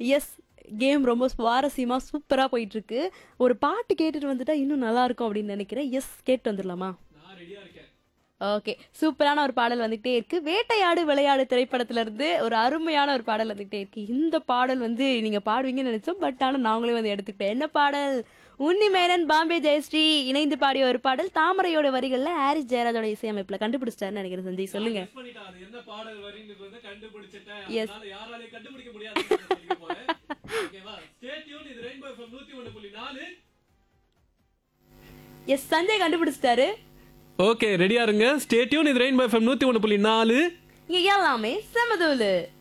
S game ரொம்ப சுவாரஸ்யமா சூப்பரா போயிட்டு இருக்கு ஒரு பாட்டு கேட்டுட்டு வந்துட்டா இன்னும் நல்லா இருக்கும் அப்படின்னு நினைக்கிறேன் எஸ் கேட்டு வந்துடலாமா நான் ரெடியா இருக்கேன் ஓகே சூப்பரான ஒரு பாடல் வந்துகிட்டே இருக்கு வேட்டையாடு விளையாடு திரைப்படத்துல இருந்து ஒரு அருமையான ஒரு பாடல் வந்துகிட்டே இருக்கு இந்த பாடல் வந்து நீங்க பாடுவீங்கன்னு நினைச்சோம் பட் ஆனா நாங்களே வந்து எடுத்துக்கிட்டேன் என்ன பாடல் உன்னி மேனன் பாம்பே ஜெயஸ்ரீ இணைந்து பாடிய ஒரு பாடல் தாமரையோட வரிகள்ல ஹாரிஸ் ஜெயராஜோட இசையமைப்புல கண்டுபிடிச்சிட்டாருன்னு நினைக்கிறேன் சஞ்சய் சொல்லுங்க Guess பண்ணிட்டேன் அது என்ன பாடல் வரிங்கிறத கண்டுபிடிச்சிட்டேன் Yes. அதனால யாராலையும் கண்டுபிடிக்க முடியாது சொல்லிக்க போறேன் ஓகேவா ஸ்டே டியூன் இது ரெயின்போ எஃப்எம் 101.4 எஸ் சஞ்சய் கண்டுபிடிச்சிட்டாரு ஓகே ரெடியா இருங்க ஸ்டே டியூன் இது ரெயின்போ எஃப்எம் 101.4 இங்க எல்லாமே செமதூலு